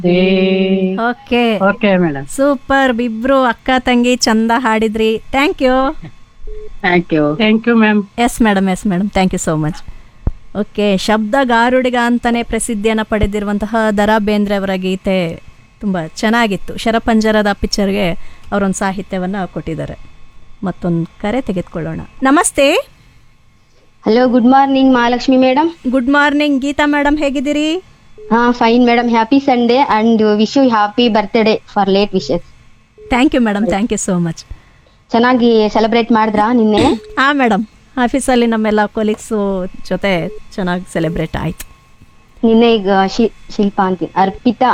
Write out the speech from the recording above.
okay okay madam super ಇಬ್ರು ಅಕ್ಕ ತಂಗಿ ಚಂದ ಹಾಡಿದ್ರಿ thank you thank you thank you ma'am yes madam yes madam thank you so much okay ಶಬ್ದಗಾರುಡಿಗ ಅಂತಲೇ ಪ್ರಸಿದ್ಧಿಯನ್ನು ಪಡೆದಿರುವಂತಹ ದರಾ ಬೇಂದ್ರೆ ಅವರ ಗೀತೆ ತುಂಬ ಚೆನ್ನಾಗಿತ್ತು ಶರಪಂಜರದ ಪಿಕ್ಚರ್ಗೆ ಅವರೊಂದು ಸಾಹಿತ್ಯವನ್ನು ಕೊಟ್ಟಿದ್ದಾರೆ ಮತ್ತೊಂದು ಕರೆ ತೆಗೆದುಕೊಳ್ಳೋಣ ನಮಸ್ತೆ hello good morning Mahalakshmi madam good morning Geeta madam ಹೇಗಿದ್ದೀರಿ ಹಾ fine madam happy Sunday and wish you happy birthday for late wishes thank you madam thank you so much ಚೆನ್ನಾಗಿ ಸೆಲೆಬ್ರೇಟ್ ಮಾಡಿದ್ರಾ ನಿನ್ನೆ ಹಾಂ ಮೇಡಮ್ ಆಫೀಸಲ್ಲಿ ನಮ್ಮೆಲ್ಲ ಕೊಲೀಗ್ಸು ಜೊತೆ ಚೆನ್ನಾಗಿ ಸೆಲೆಬ್ರೇಟ್ ಆಯಿತು ನಿನ್ನೆ ಈಗ ಶಿ- ಶಿಲ್ಪಾ ಅಂತೀನಿ ಅರ್ಪಿತಾ